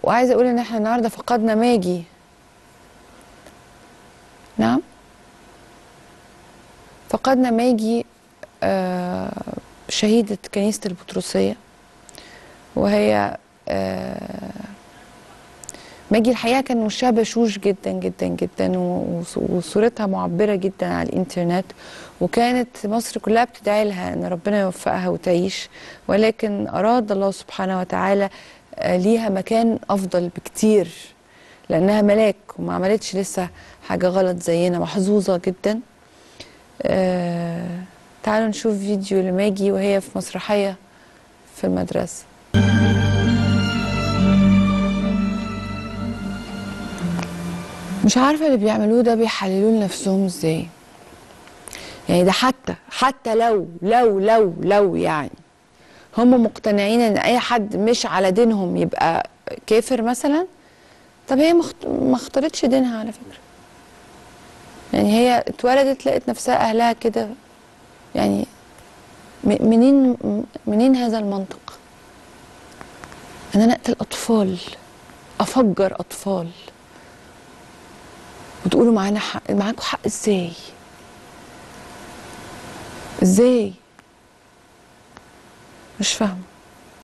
وعايزه اقول ان احنا النهارده فقدنا ماجي نعم فقدنا ماجي آه، شهيدة كنيسة البطرسية وهي آه، ماجي الحقيقة كان وشها بشوش جدا جدا جدا و- وص- وصورتها معبرة جدا على الإنترنت وكانت مصر كلها بتدعي لها إن ربنا يوفقها وتعيش ولكن أراد الله سبحانه وتعالى آه، ليها مكان أفضل بكتير لأنها ملاك وما عملتش لسه حاجة غلط زينا محظوظة جدا آه تعالوا نشوف فيديو لماجي وهي في مسرحية في المدرسة مش عارفة اللي بيعملوه ده بيحللوا لنفسهم ازاي يعني ده حتى حتى لو لو لو لو يعني هم مقتنعين ان اي حد مش على دينهم يبقى كافر مثلا طب هي مخت... ما اختارتش دينها على فكرة يعني هي اتولدت لقت نفسها اهلها كده يعني م- منين منين هذا المنطق ان انا اقتل اطفال افجر اطفال وتقولوا معانا حق معاكم حق ازاي ازاي مش فاهمه